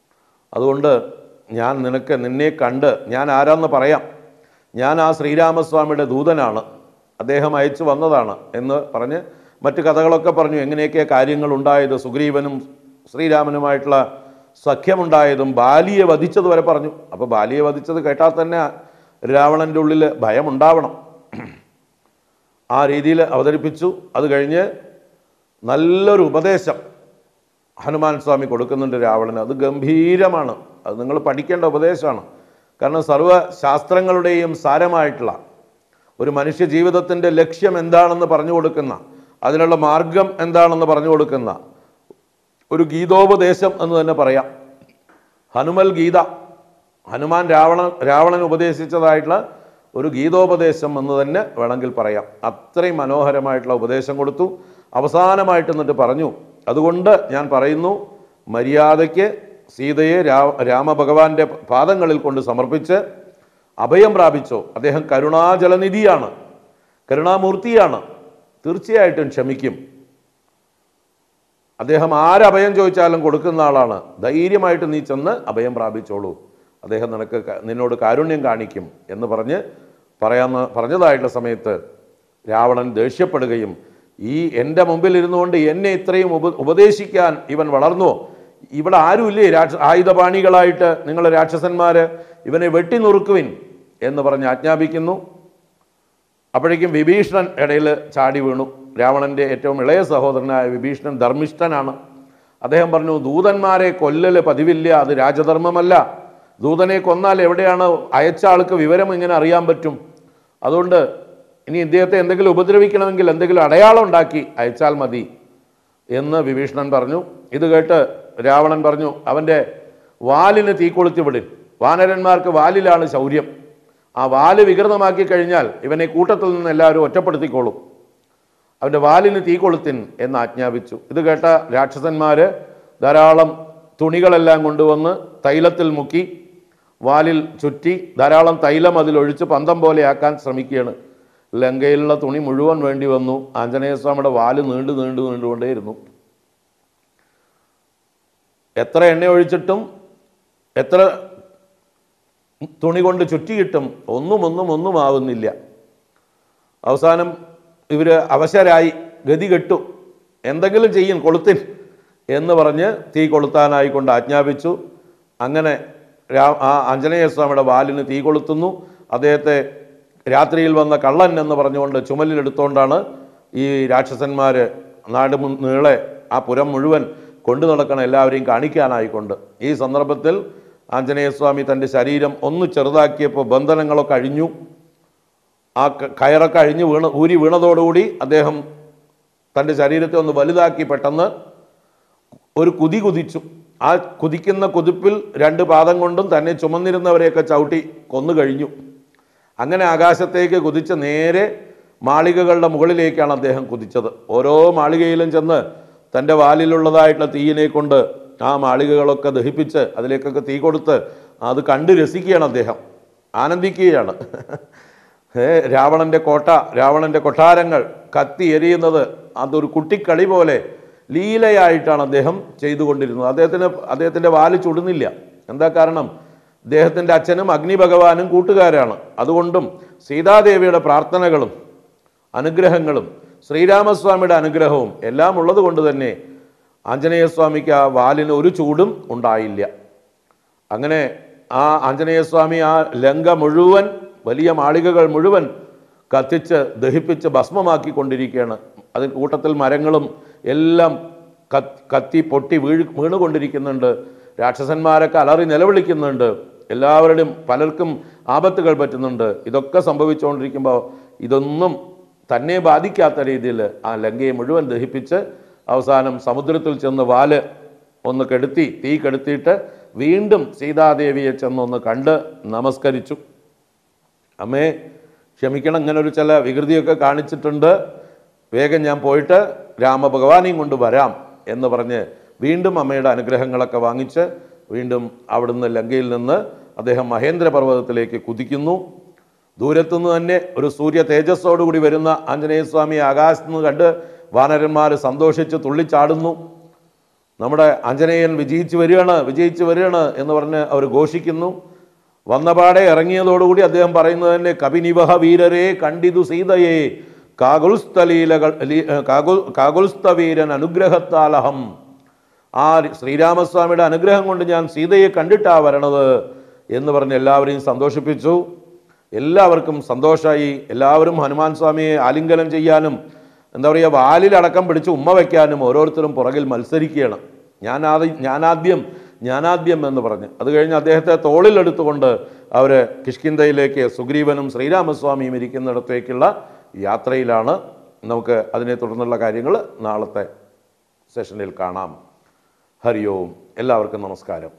അതുകൊണ്ട് ഞാൻ നിനക്ക് നിന്നെ കണ്ട് ഞാൻ ആരാന്ന് പറയാം ഞാൻ ആ ശ്രീരാമസ്വാമിയുടെ ദൂതനാണ് അദ്ദേഹം അയച്ചു വന്നതാണ് എന്ന് പറഞ്ഞ് മറ്റു കഥകളൊക്കെ പറഞ്ഞു എങ്ങനെയൊക്കെ കാര്യങ്ങൾ ഉണ്ടായത് സുഗ്രീവനും ശ്രീരാമനുമായിട്ടുള്ള സഖ്യമുണ്ടായതും ബാലിയെ വധിച്ചത് വരെ പറഞ്ഞു അപ്പോൾ ബാലിയെ വധിച്ചത് കേട്ടാൽ തന്നെ രാവണൻ്റെ ഉള്ളിൽ ഭയമുണ്ടാവണം ആ രീതിയിൽ അവതരിപ്പിച്ചു അത് കഴിഞ്ഞ് നല്ലൊരു ഉപദേശം ഹനുമാൻ സ്വാമി കൊടുക്കുന്നുണ്ട് രാവണന് അത് ഗംഭീരമാണ് അത് നിങ്ങൾ പഠിക്കേണ്ട ഉപദേശമാണ് കാരണം സർവ്വ ശാസ്ത്രങ്ങളുടെയും സാരമായിട്ടുള്ള ഒരു മനുഷ്യ ജീവിതത്തിൻ്റെ ലക്ഷ്യം എന്താണെന്ന് പറഞ്ഞു കൊടുക്കുന്ന അതിനുള്ള മാർഗം എന്താണെന്ന് പറഞ്ഞു കൊടുക്കുന്ന ഒരു ഗീതോപദേശം എന്ന് തന്നെ പറയാം ഹനുമൽ ഗീത ഹനുമാൻ രാവണ രാവണൻ ഉപദേശിച്ചതായിട്ടുള്ള ഒരു ഗീതോപദേശം എന്ന് തന്നെ വേണമെങ്കിൽ പറയാം അത്രയും മനോഹരമായിട്ടുള്ള ഉപദേശം കൊടുത്തു അവസാനമായിട്ട് എന്നിട്ട് പറഞ്ഞു അതുകൊണ്ട് ഞാൻ പറയുന്നു മര്യാദയ്ക്ക് സീതയെ രാ രാമഭഗവാന്റെ പാദങ്ങളിൽ കൊണ്ട് സമർപ്പിച്ച് അഭയം പ്രാപിച്ചോ അദ്ദേഹം കരുണാജലനിധിയാണ് കരുണാമൂർത്തിയാണ് തീർച്ചയായിട്ടും ക്ഷമിക്കും അദ്ദേഹം ആരഭയം ചോദിച്ചാലും കൊടുക്കുന്ന ആളാണ് ധൈര്യമായിട്ട് നീ ചെന്ന് അഭയം പ്രാപിച്ചോളൂ അദ്ദേഹം നിനക്ക് ക- നിന്നോട് കാരുണ്യം കാണിക്കും എന്ന് പറഞ്ഞ് പറയാന്ന് പറഞ്ഞതായിട്ടുള്ള സമയത്ത് രാവണൻ ദേഷ്യപ്പെടുകയും ഈ എൻ്റെ മുമ്പിൽ ഇരുന്നുകൊണ്ട് എന്നെ ഇത്രയും ഉപ ഉപദേശിക്കാൻ ഇവൻ വളർന്നു ഇവിടെ ആരുമില്ലേ രാക്ഷ ആയുധപാണികളായിട്ട് നിങ്ങൾ രാക്ഷസന്മാര് ഇവനെ വെട്ടി നുറുക്കുവിൻ എന്ന് പറഞ്ഞ് ആജ്ഞാപിക്കുന്നു അപ്പോഴേക്കും വിഭീഷണൻ ഇടയിൽ ചാടി വീണു രാവണൻ്റെ ഏറ്റവും ഇളയ സഹോദരനായ വിഭീഷണൻ ധർമ്മിഷ്ഠനാണ് അദ്ദേഹം പറഞ്ഞു ദൂതന്മാരെ കൊല്ലല് പതിവില്ല അത് രാജധർമ്മമല്ല ദൂതനെ കൊന്നാൽ എവിടെയാണ് അയച്ച ആൾക്ക് വിവരം ഇങ്ങനെ അറിയാൻ പറ്റും അതുകൊണ്ട് ഇനി ഇദ്ദേഹത്തെ എന്തെങ്കിലും ഉപദ്രവിക്കണമെങ്കിൽ എന്തെങ്കിലും അടയാളം ഉണ്ടാക്കി അയച്ചാൽ മതി എന്ന് വിഭീഷണൻ പറഞ്ഞു ഇത് കേട്ട് രാവണൻ പറഞ്ഞു അവൻ്റെ വാലിന് തീ കൊളുത്തി വിടിൻ വാനരന്മാർക്ക് വാലിലാണ് ശൗര്യം ആ വാല് വികൃതമാക്കി കഴിഞ്ഞാൽ ഇവനെ കൂട്ടത്തിൽ നിന്ന് എല്ലാവരും ഒറ്റപ്പെടുത്തിക്കോളും അവൻ്റെ വാലിന് തീ കൊളുത്തിൻ എന്ന് ആജ്ഞാപിച്ചു ഇത് കേട്ട രാക്ഷസന്മാര് ധാരാളം തുണികളെല്ലാം കൊണ്ടുവന്ന് തൈലത്തിൽ മുക്കി വാലിൽ ചുറ്റി ധാരാളം തൈലം അതിലൊഴിച്ച് പന്തം പോലെ ആക്കാൻ ശ്രമിക്കുകയാണ് ലങ്കയിലുള്ള തുണി മുഴുവൻ വേണ്ടി വന്നു ആഞ്ജനേയസ്വാമിയുടെ വാല് നീണ്ടു നീണ്ടു നീണ്ടുകൊണ്ടേയിരുന്നു എത്ര എണ്ണ ഒഴിച്ചിട്ടും എത്ര തുണി കൊണ്ട് ചുറ്റിയിട്ടും ഒന്നും ഒന്നും ഒന്നും ആവുന്നില്ല അവസാനം ഇവർ അവശരായി ഗതി കെട്ടു എന്തെങ്കിലും ചെയ്യും കൊളുത്തിൻ എന്ന് പറഞ്ഞ് തീ കൊളുത്താനായിക്കൊണ്ട് ആജ്ഞാപിച്ചു അങ്ങനെ രാ ആ ആഞ്ജനേയസ്വാമിയുടെ വാലിന് തീ കൊളുത്തുന്നു അദ്ദേഹത്തെ രാത്രിയിൽ വന്ന കള്ളൻ എന്ന് പറഞ്ഞുകൊണ്ട് ചുമലിലെടുത്തുകൊണ്ടാണ് ഈ രാക്ഷസന്മാർ നാട് മു- നീളെ ആ പുരം മുഴുവൻ കൊണ്ടു നടക്കണം എല്ലാവരെയും കാണിക്കാനായിക്കൊണ്ട് ഈ സന്ദർഭത്തിൽ ആഞ്ജനേയസ്വാമി തൻ്റെ ശരീരം ഒന്ന് ചെറുതാക്കിയപ്പോൾ ബന്ധനങ്ങളൊക്കെ അഴിഞ്ഞു ആ ക- കയറൊക്കെ അഴിഞ്ഞ് വീണ് ഊരി വീണതോടുകൂടി അദ്ദേഹം തൻ്റെ ശരീരത്തെ ഒന്ന് വലുതാക്കി പെട്ടെന്ന് ഒരു കുതി കുതിച്ചു ആ കുതിക്കുന്ന കുതിപ്പിൽ രണ്ട് പാദം കൊണ്ടും തന്നെ ചുമന്നിരുന്നവരെയൊക്കെ ചവിട്ടി കൊന്നു കഴിഞ്ഞു അങ്ങനെ ആകാശത്തേക്ക് കുതിച്ച് നേരെ മാളികകളുടെ മുകളിലേക്കാണ് അദ്ദേഹം കുതിച്ചത് ഓരോ മാളികയിലും ചെന്ന് തൻ്റെ വാലിലുള്ളതായിട്ടുള്ള തീയിനെ കൊണ്ട് ആ മാളികകളൊക്കെ ദഹിപ്പിച്ച് അതിലേക്കൊക്കെ തീ കൊടുത്ത് അത് കണ്ട് രസിക്കുകയാണ് അദ്ദേഹം ആനന്ദിക്കുകയാണ് ഏ, രാവണന്റെ കോട്ട രാവണന്റെ കൊട്ടാരങ്ങൾ കത്തി എരിയുന്നത് അതൊരു കുട്ടിക്കളി പോലെ ലീലയായിട്ടാണ് അദ്ദേഹം ചെയ്തുകൊണ്ടിരുന്നത് അദ്ദേഹത്തിന് അദ്ദേഹത്തിൻ്റെ വാല് ചുടുന്നില്ല എന്താ കാരണം അദ്ദേഹത്തിൻ്റെ അച്ഛനും അഗ്നി ഭഗവാനും കൂട്ടുകാരാണ് അതുകൊണ്ടും സീതാദേവിയുടെ പ്രാർത്ഥനകളും അനുഗ്രഹങ്ങളും ശ്രീരാമസ്വാമിയുടെ അനുഗ്രഹവും എല്ലാം ഉള്ളത് കൊണ്ട് തന്നെ ആഞ്ജനേയസ്വാമിക്ക് ആ വാലിന് ഒരു ചൂടും ഉണ്ടായില്ല അങ്ങനെ ആ ആഞ്ജനേയസ്വാമി ആ ലങ്ക മുഴുവൻ വലിയ മാളികകൾ മുഴുവൻ കത്തിച്ച് ദഹിപ്പിച്ച് ഭസ്മമാക്കി കൊണ്ടിരിക്കുകയാണ് അതിന് കൂട്ടത്തിൽ മരങ്ങളും എല്ലാം കത്ത് കത്തി പൊട്ടി വീഴ് വീണുകൊണ്ടിരിക്കുന്നുണ്ട് രാക്ഷസന്മാരൊക്കെ അലറി നിലവിളിക്കുന്നുണ്ട് എല്ലാവരുടെയും പലർക്കും ആപത്തുകൾ പറ്റുന്നുണ്ട് ഇതൊക്കെ സംഭവിച്ചുകൊണ്ടിരിക്കുമ്പോൾ ഇതൊന്നും തന്നെ ബാധിക്കാത്ത രീതിയിൽ ആ ലങ്കയെ മുഴുവൻ ദഹിപ്പിച്ച് അവസാനം സമുദ്രത്തിൽ ചെന്ന് വാല് ഒന്ന് കെടുത്തി തീ കെടുത്തിയിട്ട് വീണ്ടും സീതാദേവിയെ ചെന്നൊന്ന് കണ്ട് നമസ്കരിച്ചു അമ്മേ ക്ഷമിക്കണം ഇങ്ങനെ ഒരു ചില വികൃതിയൊക്കെ കാണിച്ചിട്ടുണ്ട് വേഗം ഞാൻ പോയിട്ട് രാമഭഗവാനെയും കൊണ്ട് വരാം എന്ന് പറഞ്ഞ് വീണ്ടും അമ്മയുടെ അനുഗ്രഹങ്ങളൊക്കെ വാങ്ങിച്ച് വീണ്ടും അവിടുന്ന് ലങ്കയിൽ നിന്ന് അദ്ദേഹം മഹേന്ദ്ര പർവ്വതത്തിലേക്ക് കുതിക്കുന്നു ദൂരത്തുനിന്ന് തന്നെ ഒരു സൂര്യ തേജസ്സോടുകൂടി വരുന്ന ആഞ്ജനേയസ്വാമി ആകാശത്ത് നിന്ന് കണ്ട് വാനരന്മാർ സന്തോഷിച്ച് തുള്ളിച്ചാടുന്നു നമ്മുടെ അഞ്ജനേയൻ വിജയിച്ചു വരികയാണ് വിജയിച്ചു വരികയാണ് എന്ന് പറഞ്ഞ് അവർ ഘോഷിക്കുന്നു വന്നപാടെ ഇറങ്ങിയതോടുകൂടി അദ്ദേഹം പറയുന്നത് തന്നെ കപിനിവഹ വീരരെ കണ്ടിതു സീതയെ കാകുൽസ്ഥലീലകൾ ലീ- കാകുൽ കാകുൽസ്ഥവീരൻ അനുഗ്രഹത്താലഹം ആ ശ്രീരാമസ്വാമിയുടെ അനുഗ്രഹം കൊണ്ട് ഞാൻ സീതയെ കണ്ടിട്ടാ വരണത് എന്ന് പറഞ്ഞ് എല്ലാവരെയും സന്തോഷിപ്പിച്ചു എല്ലാവർക്കും സന്തോഷമായി എല്ലാവരും ഹനുമാൻ സ്വാമിയെ ആലിംഗനം ചെയ്യാനും എന്താ പറയുക വാലിലടക്കം പിടിച്ച് ഉമ്മ വയ്ക്കാനും ഓരോരുത്തരും പുറകിൽ മത്സരിക്കുകയാണ് ഞാൻ ആദ്യം ഞാനാദ്യം ഞാനാദ്യം എന്ന് പറഞ്ഞ് അത് കഴിഞ്ഞ് അദ്ദേഹത്തെ തോളിലെടുത്തുകൊണ്ട് അവർ കിഷ്കിന്തയിലേക്ക് സുഗ്രീവനും ശ്രീരാമസ്വാമിയും ഇരിക്കുന്നിടത്തേക്കുള്ള യാത്രയിലാണ് നമുക്ക് അതിനെ തുടർന്നുള്ള കാര്യങ്ങൾ നാളത്തെ സെഷനിൽ കാണാം ഹരി ഓം എല്ലാവർക്കും നമസ്കാരം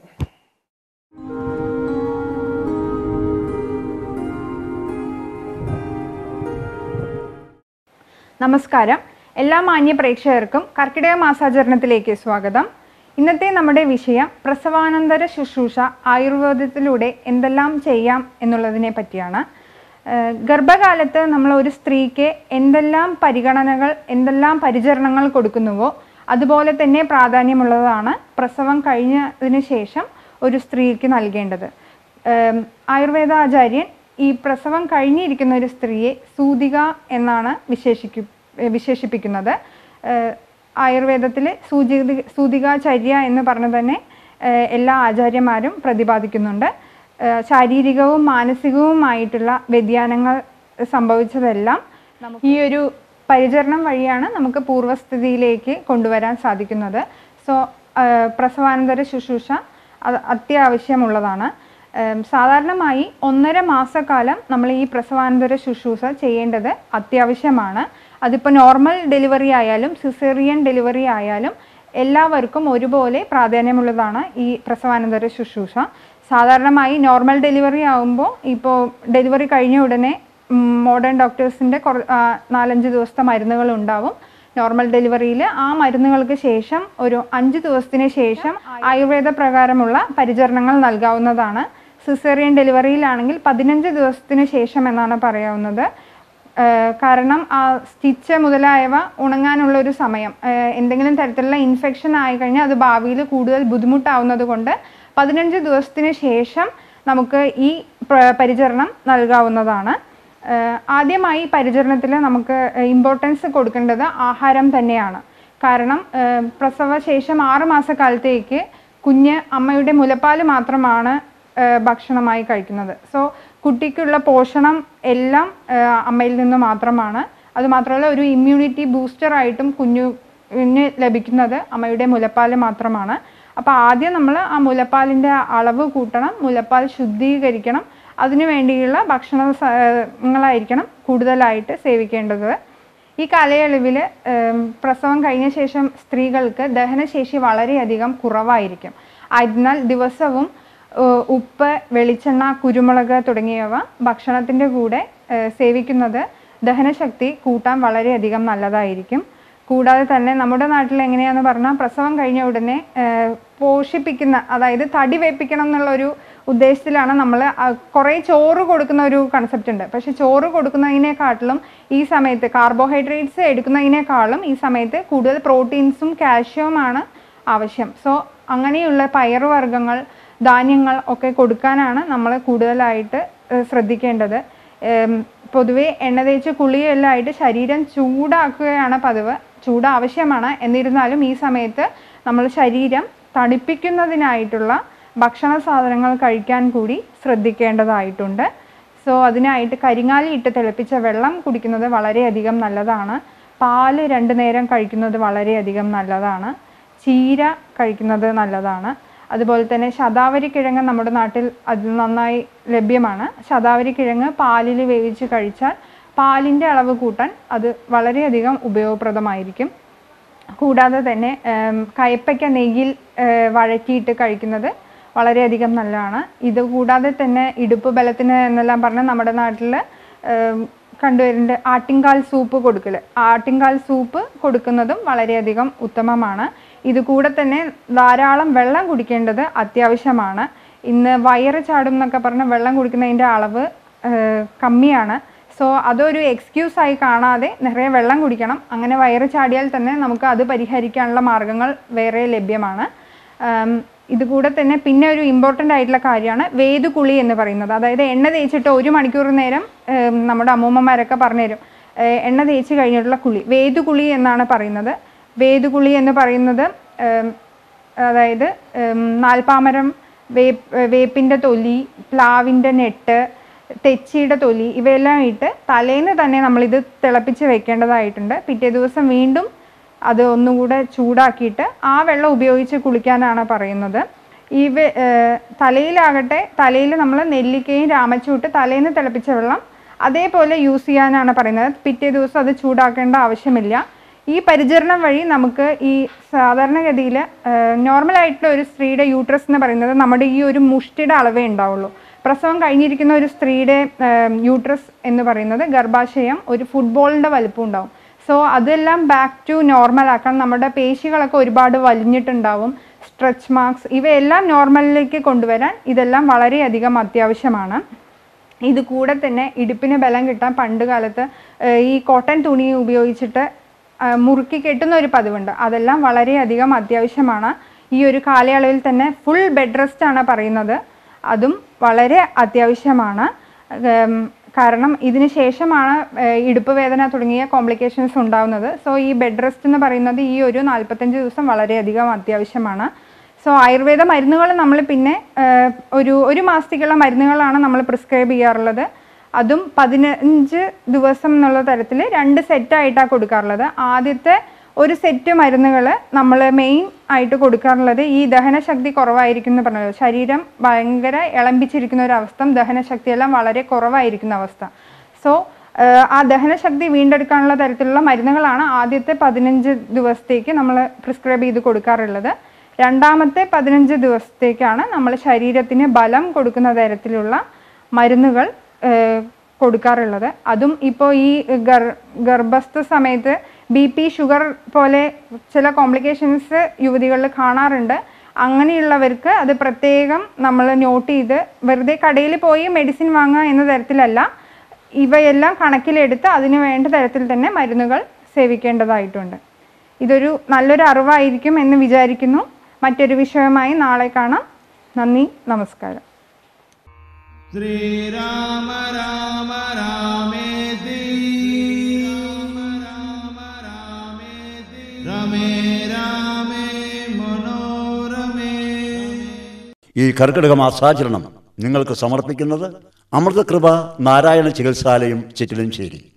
നമസ്കാരം എല്ലാ മാന്യ പ്രേക്ഷകർക്കും കർക്കിടക മാസാചരണത്തിലേക്ക് സ്വാഗതം ഇന്നത്തെ നമ്മുടെ വിഷയം പ്രസവാനന്തര ശുശ്രൂഷ ആയുർവേദത്തിലൂടെ എന്തെല്ലാം ചെയ്യാം എന്നുള്ളതിനെ പറ്റിയാണ് ഏഹ് ഗർഭകാലത്ത് നമ്മൾ ഒരു സ്ത്രീക്ക് എന്തെല്ലാം പരിഗണനകൾ എന്തെല്ലാം പരിചരണങ്ങൾ കൊടുക്കുന്നുവോ അതുപോലെ തന്നെ പ്രാധാന്യമുള്ളതാണ് പ്രസവം കഴിഞ്ഞതിന് ശേഷം ഒരു സ്ത്രീക്ക് നൽകേണ്ടത് ഏം, ആയുർവേദ ആചാര്യൻ ഈ പ്രസവം കഴിഞ്ഞിരിക്കുന്ന ഒരു സ്ത്രീയെ സൂതിക എന്നാണ് വിശേഷിക്കു ഏ, വിശേഷിപ്പിക്കുന്നത് ഏഹ്, ആയുർവേദത്തിൽ സൂചി സൂതികാചര്യ എന്ന് പറഞ്ഞ് തന്നെ ഏഹ്, എല്ലാ ആചാര്യന്മാരും പ്രതിപാദിക്കുന്നുണ്ട് ഏഹ്, ശാരീരികവും മാനസികവുമായിട്ടുള്ള വ്യതിയാനങ്ങൾ സംഭവിച്ചതെല്ലാം നമുക്ക് ഈ ഒരു പരിചരണം വഴിയാണ് നമുക്ക് പൂർവ്വസ്ഥിതിയിലേക്ക് കൊണ്ടുവരാൻ സാധിക്കുന്നത് സോ പ്രസവാനന്തര ശുശ്രൂഷ അത് അത്യാവശ്യമുള്ളതാണ് ഏം, സാധാരണമായി ഒന്നര മാസക്കാലം നമ്മൾ ഈ പ്രസവാനന്തര ശുശ്രൂഷ ചെയ്യേണ്ടത് അത്യാവശ്യമാണ് അതിപ്പോൾ നോർമൽ ഡെലിവറി ആയാലും സിസേറിയൻ ഡെലിവറി ആയാലും എല്ലാവർക്കും ഒരുപോലെ പ്രാധാന്യമുള്ളതാണ് ഈ പ്രസവാനന്തര ശുശ്രൂഷ സാധാരണമായി നോർമൽ ഡെലിവറി ആകുമ്പോൾ ഇപ്പോൾ ഡെലിവറി കഴിഞ്ഞ ഉടനെ മോഡേൺ ഡോക്ടേഴ്സിൻ്റെ കുറ ആ, നാലഞ്ച് ദിവസത്തെ മരുന്നുകൾ ഉണ്ടാവും നോർമൽ ഡെലിവറിയിൽ ആ മരുന്നുകൾക്ക് ശേഷം ഒരു അഞ്ച് ദിവസത്തിന് ശേഷം ആയുർവേദ പ്രകാരമുള്ള പരിചരണങ്ങൾ നൽകാവുന്നതാണ് സിസേറിയൻ ഡെലിവറിയിലാണെങ്കിൽ പതിനഞ്ച് ദിവസത്തിന് ശേഷം എന്നാണ് പറയാവുന്നത് ഏഹ് കാരണം ആ സ്റ്റിച്ച് മുതലായവ ഉണങ്ങാനുള്ള ഒരു സമയം ഏഹ് എന്തെങ്കിലും തരത്തിലുള്ള ഇൻഫെക്ഷൻ ആയി കഴിഞ്ഞാൽ അത് ഭാവിയിൽ കൂടുതൽ ബുദ്ധിമുട്ടാവുന്നത് കൊണ്ട് പതിനഞ്ച് ദിവസത്തിന് ശേഷം നമുക്ക് ഈ പ്ര- പരിചരണം നൽകാവുന്നതാണ് ഏഹ് ആദ്യമായി പരിചരണത്തിൽ നമുക്ക് ഇമ്പോർട്ടൻസ് കൊടുക്കേണ്ടത് ആഹാരം തന്നെയാണ് കാരണം ഏഹ് പ്രസവശേഷം ആറ് മാസക്കാലത്തേക്ക് കുഞ്ഞ് അമ്മയുടെ മുലപ്പാൽ മാത്രമാണ് ഏഹ് ഭക്ഷണമായി കഴിക്കുന്നത് സോ കുട്ടിക്കുള്ള പോഷണം എല്ലാം ഏഹ് അമ്മയിൽ നിന്ന് മാത്രമാണ് അതുമാത്രമല്ല ഒരു ഇമ്മ്യൂണിറ്റി ബൂസ്റ്ററായിട്ടും കുഞ്ഞുവിന് ലഭിക്കുന്നത് അമ്മയുടെ മുലപ്പാൽ മാത്രമാണ് അപ്പോൾ ആദ്യം നമ്മൾ ആ മുലപ്പാലിൻ്റെ അളവ് കൂട്ടണം മുലപ്പാൽ ശുദ്ധീകരിക്കണം അതിനു വേണ്ടിയുള്ള ഭക്ഷണ സങ്ങളായിരിക്കണം കൂടുതലായിട്ട് സേവിക്കേണ്ടത് ഈ കാലയളവിൽ പ്രസവം കഴിഞ്ഞ ശേഷം സ്ത്രീകൾക്ക് ദഹനശേഷി വളരെയധികം കുറവായിരിക്കും അതിനാൽ ദിവസവും ഏഹ് ഉപ്പ് വെളിച്ചെണ്ണ കുരുമുളക് തുടങ്ങിയവ ഭക്ഷണത്തിൻ്റെ കൂടെ ഏഹ് സേവിക്കുന്നത് ദഹനശക്തി കൂട്ടാൻ വളരെയധികം നല്ലതായിരിക്കും കൂടാതെ തന്നെ നമ്മുടെ നാട്ടിൽ എങ്ങനെയാന്ന് പറഞ്ഞാൽ പ്രസവം കഴിഞ്ഞ ഉടനെ ഏഹ് പോഷിപ്പിക്കുന്ന അതായത് തടി വെപ്പിക്കണം എന്നുള്ളൊരു ഉദ്ദേശത്തിലാണ് നമ്മൾ കുറേ ചോറ് കൊടുക്കുന്ന ഒരു കൺസെപ്റ്റ് ഉണ്ട് പക്ഷെ ചോറ് കൊടുക്കുന്നതിനെക്കാട്ടിലും ഈ സമയത്ത് കാർബോഹൈഡ്രേറ്റ്സ് എടുക്കുന്നതിനേക്കാളും ഈ സമയത്ത് കൂടുതൽ പ്രോട്ടീൻസും കാൽഷ്യവുമാണ് ആവശ്യം സോ അങ്ങനെയുള്ള പയറുവർഗ്ഗങ്ങൾ ധാന്യങ്ങൾ ഒക്കെ കൊടുക്കാനാണ് നമ്മൾ കൂടുതലായിട്ട് ഏഹ് ശ്രദ്ധിക്കേണ്ടത് ഏം, പൊതുവേ എണ്ണ തേച്ച് കുളിയെല്ലാം ആയിട്ട് ശരീരം ചൂടാക്കുകയാണ് പതിവ് ചൂട് ആവശ്യമാണ് എന്നിരുന്നാലും ഈ സമയത്ത് നമ്മൾ ശരീരം തണുപ്പിക്കുന്നതിനായിട്ടുള്ള ഭക്ഷണ സാധനങ്ങൾ കഴിക്കാൻ കൂടി ശ്രദ്ധിക്കേണ്ടതായിട്ടുണ്ട് സോ അതിനായിട്ട് കരിങ്ങാലി ഇട്ട് തിളപ്പിച്ച വെള്ളം കുടിക്കുന്നത് വളരെയധികം നല്ലതാണ് പാല് രണ്ട് നേരം കഴിക്കുന്നത് വളരെയധികം നല്ലതാണ് ചീര കഴിക്കുന്നത് നല്ലതാണ് അതുപോലെ തന്നെ ശതാവരി കിഴങ്ങ് നമ്മുടെ നാട്ടിൽ അത് നന്നായി ലഭ്യമാണ് ശതാവരി കിഴങ്ങ് പാലിൽ വേവിച്ച് കഴിച്ചാൽ പാലിൻ്റെ അളവ് കൂട്ടാൻ അത് വളരെയധികം ഉപയോഗപ്രദമായിരിക്കും കൂടാതെ തന്നെ ഏം, കയ്പ്പയ്ക്ക നെയ്യിൽ ഏ, വഴറ്റിയിട്ട് കഴിക്കുന്നത് വളരെയധികം നല്ലതാണ് ഇത് കൂടാതെ തന്നെ ഇടുപ്പ് ബലത്തിന് എന്നെല്ലാം പറഞ്ഞ് നമ്മുടെ നാട്ടിൽ കണ്ടുവരുന്നുണ്ട് ആട്ടിൻകാൽ സൂപ്പ് കൊടുക്കൽ ആട്ടിൻകാൽ സൂപ്പ് കൊടുക്കുന്നതും വളരെയധികം ഉത്തമമാണ് ഇത് കൂടെ തന്നെ ധാരാളം വെള്ളം കുടിക്കേണ്ടത് അത്യാവശ്യമാണ് ഇന്ന് വയറ് ചാടും എന്നൊക്കെ പറഞ്ഞ് വെള്ളം കുടിക്കുന്നതിൻ്റെ അളവ് ഏഹ് കമ്മിയാണ് സോ അതൊരു എക്സ്ക്യൂസ് ആയി കാണാതെ നിറയെ വെള്ളം കുടിക്കണം അങ്ങനെ വയറ് ചാടിയാൽ തന്നെ നമുക്ക് അത് പരിഹരിക്കാനുള്ള മാർഗങ്ങൾ വേറെ ലഭ്യമാണ് ആം, ഇതുകൂടെ തന്നെ പിന്നെ ഒരു ഇമ്പോർട്ടൻ്റ് ആയിട്ടുള്ള കാര്യമാണ് വേദുകുളി എന്ന് പറയുന്നത് അതായത് എണ്ണ തേച്ചിട്ട് ഒരു മണിക്കൂർ നേരം ഏം, നമ്മുടെ അമ്മൂമ്മമാരൊക്കെ പറഞ്ഞുതരും ഏഹ്, എണ്ണ തേച്ച് കഴിഞ്ഞിട്ടുള്ള കുളി വേദുകുളി എന്നാണ് പറയുന്നത് വേദുകുളി എന്ന് പറയുന്നത് ഏം, അതായത് ഉം, നാൽപ്പാമരം വേപ്പ് വേപ്പിൻ്റെ തൊലി പ്ലാവിൻ്റെ നെട്ട് തെച്ചിയുടെ തൊലി ഇവയെല്ലാം ഇട്ട് തലേന്ന് തന്നെ നമ്മളിത് തിളപ്പിച്ച് വെക്കേണ്ടതായിട്ടുണ്ട് പിറ്റേ ദിവസം വീണ്ടും അത് ഒന്നുകൂടെ ചൂടാക്കിയിട്ട് ആ വെള്ളം ഉപയോഗിച്ച് കുളിക്കാനാണ് പറയുന്നത് ഈ വെ- ഏർ തലയിലാകട്ടെ തലയിൽ നമ്മൾ നെല്ലിക്കയും രാമച്ചൂട്ട് തലേന്ന് തിളപ്പിച്ച വെള്ളം അതേപോലെ യൂസ് ചെയ്യാനാണ് പറയുന്നത് പിറ്റേ ദിവസം അത് ചൂടാക്കേണ്ട ആവശ്യമില്ല ഈ പരിചരണം വഴി നമുക്ക് ഈ സാധാരണഗതിയിൽ നോർമൽ ആയിട്ടുള്ള ഒരു സ്ത്രീയുടെ യൂട്രസ് എന്ന് പറയുന്നത് നമ്മുടെ ഈ ഒരു മുഷ്ടിയുടെ അളവേ ഉണ്ടാവുള്ളൂ പ്രസവം കഴിഞ്ഞിരിക്കുന്ന ഒരു സ്ത്രീയുടെ യൂട്രസ് എന്ന് പറയുന്നത് ഗർഭാശയം ഒരു ഫുട്ബോളിൻ്റെ വലുപ്പം ഉണ്ടാവും സോ അതെല്ലാം ബാക്ക് ടു നോർമൽ ആക്കാൻ നമ്മുടെ പേശികളൊക്കെ ഒരുപാട് വലിഞ്ഞിട്ടുണ്ടാവും സ്ട്രെച്ച് മാർക്സ് ഇവയെല്ലാം നോർമലിലേക്ക് കൊണ്ടുവരാൻ ഇതെല്ലാം വളരെയധികം അത്യാവശ്യമാണ് ഇത് കൂടെ തന്നെ ഇടുപ്പിന് ബലം കിട്ടാൻ പണ്ട് കാലത്ത് ഏഹ്, ഈ കോട്ടൺ തുണി ഉപയോഗിച്ചിട്ട് ആ, മുറുക്കി കെട്ടുന്ന ഒരു പതിവുണ്ട് അതെല്ലാം വളരെയധികം അത്യാവശ്യമാണ് ഈ ഒരു കാലയളവിൽ തന്നെ ഫുൾ ബെഡ് റെസ്റ്റ് ആണ് പറയുന്നത് അതും വളരെ അത്യാവശ്യമാണ് ഉം, കാരണം ഇതിന് ശേഷമാണ് ഏഹ്, ഇടുപ്പ് വേദന തുടങ്ങിയ കോംപ്ലിക്കേഷൻസ് ഉണ്ടാവുന്നത് സോ ഈ ബെഡ് റെസ്റ്റ് എന്ന് പറയുന്നത് ഈ ഒരു നാൽപ്പത്തഞ്ച് ദിവസം വളരെയധികം അത്യാവശ്യമാണ് സോ ആയുർവേദ മരുന്നുകൾ നമ്മൾ പിന്നെ ഏഹ്, ഒരു ഒരു മാസത്തേക്കുള്ള മരുന്നുകളാണ് നമ്മൾ പ്രിസ്ക്രൈബ് ചെയ്യാറുള്ളത് അതും പതിനഞ്ച് ദിവസം എന്നുള്ള തരത്തിൽ രണ്ട് സെറ്റായിട്ടാണ് കൊടുക്കാറുള്ളത് ആദ്യത്തെ ഒരു സെറ്റ് മരുന്നുകൾ നമ്മൾ മെയിൻ ആയിട്ട് കൊടുക്കാറുള്ളത് ഈ ദഹനശക്തി കുറവായിരിക്കും എന്ന് പറഞ്ഞത് ശരീരം ഭയങ്കര ഇളമ്പിച്ചിരിക്കുന്ന ഒരു അവസ്ഥ ദഹനശക്തിയെല്ലാം വളരെ കുറവായിരിക്കുന്ന അവസ്ഥ സോ ആ ദഹനശക്തി വീണ്ടെടുക്കാനുള്ള തരത്തിലുള്ള മരുന്നുകളാണ് ആദ്യത്തെ പതിനഞ്ച് ദിവസത്തേക്ക് നമ്മൾ പ്രിസ്ക്രൈബ് ചെയ്ത് കൊടുക്കാറുള്ളത് രണ്ടാമത്തെ പതിനഞ്ച് ദിവസത്തേക്കാണ് നമ്മൾ ശരീരത്തിന് ബലം കൊടുക്കുന്ന തരത്തിലുള്ള മരുന്നുകൾ ഏഹ്, കൊടുക്കാറുള്ളത് അതും ഇപ്പോൾ ഈ ഗർ ഗർഭസ്ഥ സമയത്ത് ബി പി ഷുഗർ പോലെ ചില കോംപ്ലിക്കേഷൻസ് യുവതികളിൽ കാണാറുണ്ട് അങ്ങനെയുള്ളവർക്ക് അത് പ്രത്യേകം നമ്മൾ നോട്ട് ചെയ്ത് വെറുതെ കടയിൽ പോയി മെഡിസിൻ വാങ്ങുക എന്ന തരത്തിലല്ല ഇവയെല്ലാം കണക്കിലെടുത്ത് അതിന് വേണ്ട തരത്തിൽ തന്നെ മരുന്നുകൾ സേവിക്കേണ്ടതായിട്ടുണ്ട് ഇതൊരു നല്ലൊരു അറിവായിരിക്കും എന്ന് വിചാരിക്കുന്നു മറ്റൊരു വിഷയമായി നാളെ കാണാം നന്ദി നമസ്കാരം श्रीराम राम रामेति राम राम रामेति रमे रामे मनोरमे ഈ കർക്കിടക മാസാചരണം നിങ്ങൾക്ക് സമർപ്പിക്കുന്നത് അമൃതകൃപ നാരായണ ചികിത്സാലയം ചിറ്റിലഞ്ചേരി